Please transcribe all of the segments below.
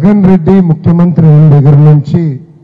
జగన్ రెడ్డి ముఖ్యమంత్రి అయిన దగ్గర నుంచి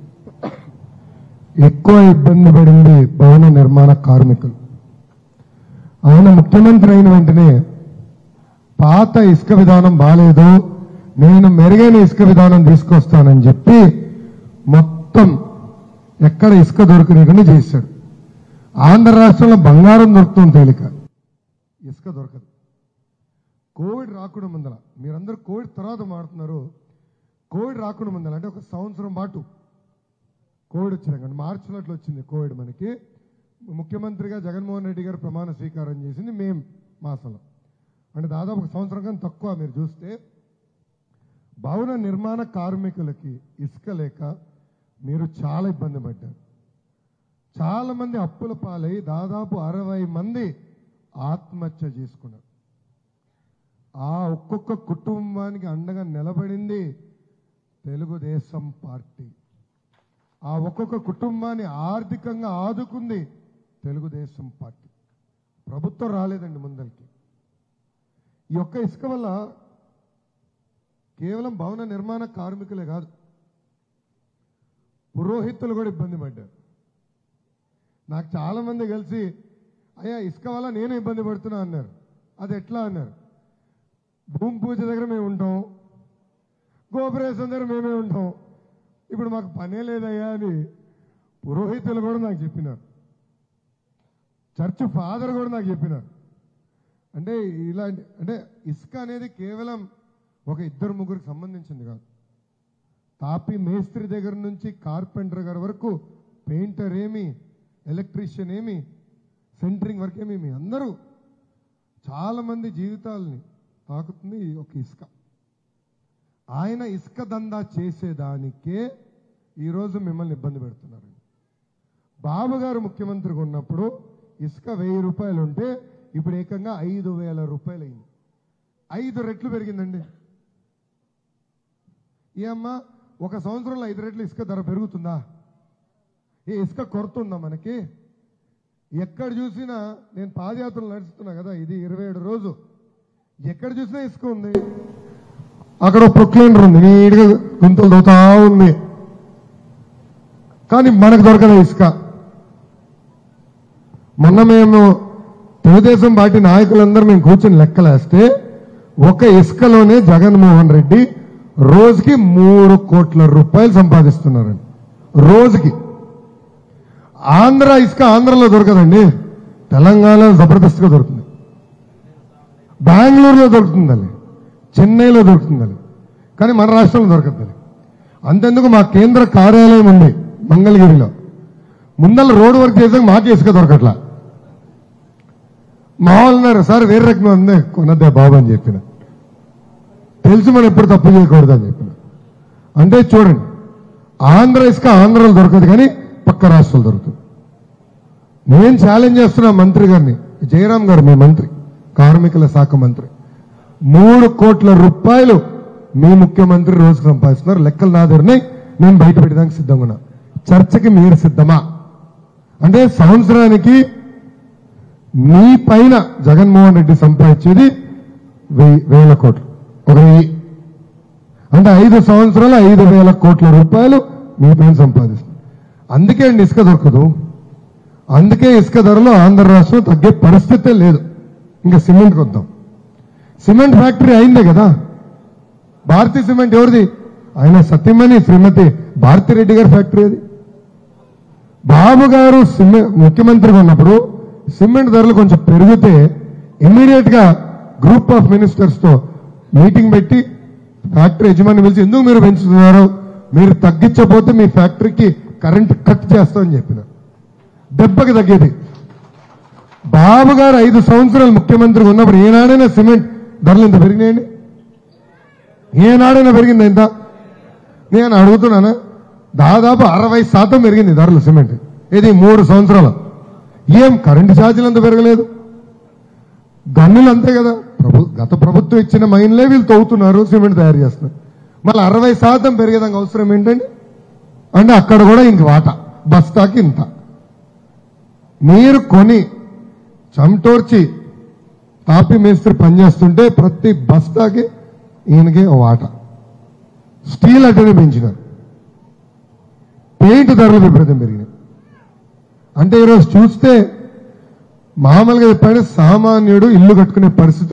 ఎక్కువ ఇబ్బంది పడింది భవన నిర్మాణ కార్మికులు ఆయన ముఖ్యమంత్రి అయిన వెంటనే పాత ఇసుక విధానం బాలేదు నేను మెరుగైన ఇసుక విధానం తీసుకొస్తానని చెప్పి మొత్తం ఎక్కడ ఇసుక దొరకనీయకుండా చేశాడు ఆంధ్ర రాష్ట్రంలో బంగారం దొరుకుతుంది తేలిక ఇసుక దొరకదు కోవిడ్ రాకుండా ముందల మీరందరూ కోవిడ్ తర్వాత మాడుతున్నారు కోవిడ్ రాకుండా ముందల అంటే ఒక సంవత్సరం పాటు కోవిడ్ వచ్చినాక మార్చిలో అట్లా వచ్చింది కోవిడ్ మనకి ముఖ్యమంత్రిగా జగన్మోహన్ రెడ్డి గారు ప్రమాణ స్వీకారం చేసింది మేం మాసంలో అంటే దాదాపు ఒక సంవత్సరం కన్నా తక్కువ మీరు చూస్తే భవన నిర్మాణ కార్మికులకి ఇసుక లేక మీరు చాలా ఇబ్బంది పడ్డారు చాలా మంది అప్పుల పాలై దాదాపు అరవై మంది ఆత్మహత్య చేసుకున్నారు ఆ ఒక్కొక్క కుటుంబానికి అండగా నిలబడింది తెలుగుదేశం పార్టీ ఆ ఒక్కొక్క కుటుంబాన్ని ఆర్థికంగా ఆదుకుంది తెలుగుదేశం పార్టీ ప్రభుత్వం రాలేదండి ముందరికి ఈ ఒక్క ఇసుక వల్ల కేవలం భవన నిర్మాణ కార్మికులే కాదు పురోహితులు కూడా ఇబ్బంది పడ్డారు నాకు చాలా మంది కలిసి అయ్యా ఇసుక వల్ల నేను ఇబ్బంది పడుతున్నా అన్నారు అది ఎట్లా అన్నారు భూమి పూజ దగ్గర మేము ఉంటాం గోపురేశం దగ్గర మేమే ఉంటాం ఇప్పుడు మాకు పనే లేదయ్యా అని పురోహితులు కూడా నాకు చెప్పినారు చర్చ్ ఫాదర్ కూడా నాకు చెప్పినారు అంటే ఇలాంటి అంటే ఇసుక అనేది కేవలం ఒక ఇద్దరు ముగ్గురికి సంబంధించింది కాదు తాపి మేస్త్రి దగ్గర నుంచి కార్పెంటర్ గారి వరకు పెయింటర్ ఏమి ఎలక్ట్రీషియన్ ఏమి సెంటరింగ్ వర్క్ ఏమి మీ అందరూ చాలా మంది జీవితాలని తాకుతుంది ఈ ఒక ఇసుక ఆయన ఇసుక దందా చేసేదానికే ఈరోజు మిమ్మల్ని ఇబ్బంది పెడుతున్నారు బాబు గారు ముఖ్యమంత్రిగా ఉన్నప్పుడు ఇసుక వెయ్యి రూపాయలు ఉంటే ఇప్పుడు ఏకంగా ఐదు వేల రూపాయలు అయింది ఐదు రెట్లు పెరిగిందండి ఏ అమ్మా ఒక సంవత్సరంలో ఐదు రెట్లు ఇసుక ధర పెరుగుతుందా ఏ ఇసుక కొరత ఉందా మనకి ఎక్కడ చూసినా నేను పాదయాత్రలు నడుస్తున్నా కదా ఇది ఇరవై ఏడు రోజు ఎక్కడ చూసినా ఇసుక ఉంది అక్కడ ప్రొక్లైనర్ ఉంది నీట్గా గుంతలు దోతా ఉంది కానీ మనకు దొరకదు ఇసుక మొన్న మేము తెలుగుదేశం పార్టీ నాయకులందరూ మేము కూర్చొని లెక్కలేస్తే ఒక ఇసుకలోనే జగన్మోహన్ రెడ్డి రోజుకి మూడు కోట్ల రూపాయలు సంపాదిస్తున్నారండి రోజుకి ఆంధ్ర ఇసుక ఆంధ్రలో దొరకదండి తెలంగాణలో జబర్దస్త్గా దొరుకుతుంది బెంగళూరులో దొరుకుతుందండి చెన్నైలో దొరుకుతుందండి కానీ మన రాష్ట్రంలో దొరకదండి అంతెందుకు మా కేంద్ర కార్యాలయం ఉంది మంగళగిరిలో ముందల రోడ్ వర్క్ చేసాక మాకే ఇసుక దొరకట్లా మా వాళ్ళు ఉన్నారు సార్ వేరే రకం ఉంది కొనద్దే బాబు అని చెప్పిన తెలిసి మనం ఎప్పుడు తప్పు చేయకూడదు అని చెప్పిన అంటే చూడండి ఆంధ్ర ఇసుక ఆంధ్రలో దొరకదు కానీ పక్క రాష్ట్రాలు దొరుకుతుంది నేను ఛాలెంజ్ చేస్తున్నా మంత్రి గారిని జయరాం గారు మీ మంత్రి కార్మికుల శాఖ మంత్రి మూడు కోట్ల రూపాయలు మీ ముఖ్యమంత్రి రోజుకు సంపాదిస్తున్నారు లెక్కలు నా దగ్గరనే నేను బయట పెట్టడానికి సిద్ధంగా ఉన్నా చర్చకి మీరు సిద్ధమా అంటే సంవత్సరానికి మీ పైన జగన్మోహన్ రెడ్డి సంపాదించేది వెయ్యి వేల కోట్లు ఒక వెయ్యి అంటే ఐదు సంవత్సరాలు ఐదు వేల కోట్ల రూపాయలు మీ పైన సంపాదిస్తుంది అందుకే అండి ఇసుక దొరకదు అందుకే ఇసుక ధరలో ఆంధ్ర రాష్ట్రం తగ్గే పరిస్థితే లేదు ఇంకా సిమెంట్కి వద్దాం సిమెంట్ ఫ్యాక్టరీ అయిందే కదా భారతీయ సిమెంట్ ఎవరిది ఆయన సత్యమణి శ్రీమతి భారతిరెడ్డి గారి ఫ్యాక్టరీ అది బాబు గారు సిమెంట్ ముఖ్యమంత్రిగా ఉన్నప్పుడు సిమెంట్ ధరలు కొంచెం పెరిగితే ఇమ్మీడియట్ గా గ్రూప్ ఆఫ్ మినిస్టర్స్ తో మీటింగ్ పెట్టి ఫ్యాక్టరీ యజమాని పిలిచి ఎందుకు మీరు పెంచుతున్నారు మీరు తగ్గించకపోతే మీ ఫ్యాక్టరీకి కరెంట్ కట్ చేస్తామని చెప్పిన దెబ్బకి తగ్గేది బాబు గారు ఐదు సంవత్సరాలు ముఖ్యమంత్రిగా ఉన్నప్పుడు ఏనాడైనా సిమెంట్ ధరలు ఇంత పెరిగినాయండి ఏనాడైనా పెరిగింది ఎంత నేను అడుగుతున్నాను దాదాపు అరవై శాతం పెరిగింది ధరలు సిమెంట్ ఇది మూడు సంవత్సరాలు ఏం కరెంటు ఛార్జీలు అంత పెరగలేదు గన్నులు అంతే కదా ప్రభు గత ప్రభుత్వం ఇచ్చిన మైన్లే వీళ్ళు తవ్వుతున్నారు సిమెంట్ తయారు చేస్తున్నారు మళ్ళీ అరవై శాతం పెరిగేదానికి అవసరం ఏంటండి అంటే అక్కడ కూడా ఇంక వాటా బస్తాకి ఇంత మీరు కొని చమటోర్చి తాపి మేస్త్రి పనిచేస్తుంటే ప్రతి బస్తాకి ఈయనకి ఓ వాట స్టీల్ అట్టనే పెంచినారు పెయింట్ ధరలు విపరీతం పెరిగినాయి అంటే ఈరోజు చూస్తే మామూలుగా చెప్పండి సామాన్యుడు ఇల్లు కట్టుకునే పరిస్థితి